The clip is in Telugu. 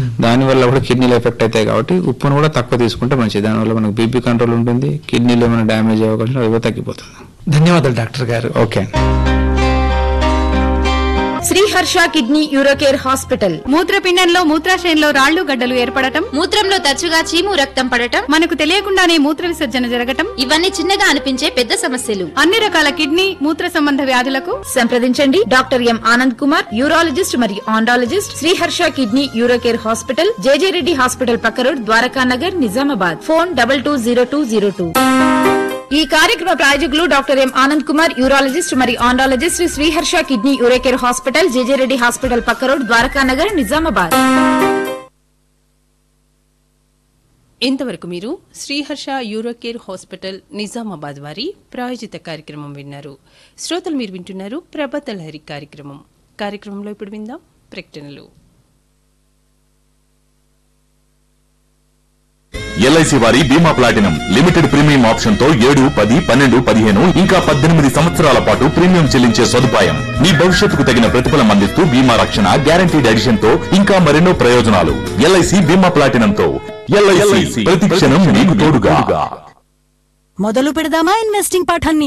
దానివల్ల కూడా కిడ్నీలు ఎఫెక్ట్ అవుతాయి కాబట్టి ఉప్పును కూడా తక్కువ తీసుకుంటే మంచిది దానివల్ల మనకు బీపీ కంట్రోల్ ఉంటుంది కిడ్నీలు ఏమైనా డ్యామేజ్ అయ్యే అవకాశం అది కూడా తగ్గిపోతుంది ధన్యవాదాలు డాక్టర్ గారు okay Sriharsha kidney urocare hospital మూత్రపిండంలో మూత్రాశయంలో రాళ్లు గడ్డలు ఏర్పడటం మూత్రంలో తరచుగా చీము రక్తం పడటం మనకు తెలియకుండానే మూత్ర విసర్జన జరగటం ఇవన్నీ చిన్నగా అనిపించే పెద్ద సమస్యలు అన్ని రకాల కిడ్నీ మూత్ర సంబంధ వ్యాధులకు సంప్రదించండి doctor M Anand Kumar urologist మరియు andrologist Sriharsha kidney urocare hospital JJ Reddy hospital పక్క road Dwaraka Nagar Nizamabad phone double two zero two zero two ఈ కార్యక్రమ ప్రాయోజకులు doctor M Anand Kumar urologist మరియు andrologist Sriharsha kidney urocare hospital JJ Reddy hospital పక్క రోడ్ ద్వారకా నగర్ నిజామాబాద్ ఇంతవరకు మీరు శ్రీహర్ష యూరోకేర్ హాస్పిటల్ నిజామాబాద్ వారి ప్రాయోజిత కార్యక్రమం విన్నారు శ్రోతలు మీరు వింటున్నారు ప్రభత లహరి కార్యక్రమం కార్యక్రమంలో ఇప్పుడు విందాం ప్రకటనలు ఎల్ఐసి వారి బీమా ప్లాటినం లిమిటెడ్ ప్రీమియం ఆప్షన్ తో ఏడు పది పన్నెండు పదిహేను ఇంకా పద్దెనిమిది సంవత్సరాల పాటు ప్రీమియం చెల్లించే సదుపాయం మీ భవిష్యత్తుకు తగిన ప్రతిఫలం అందిస్తూ బీమా రక్షణ గ్యారంటీడ్ ఎడిషన్ తో ఇంకా మరెన్నో ప్రయోజనాలు ఎల్ఐసి బీమా ప్లాటినం తో ఎల్ఐసి ప్రతి క్షణం మీకు తోడుగా మొదలు పెడదామా ఇన్వెస్టింగ్ పాఠాన్ని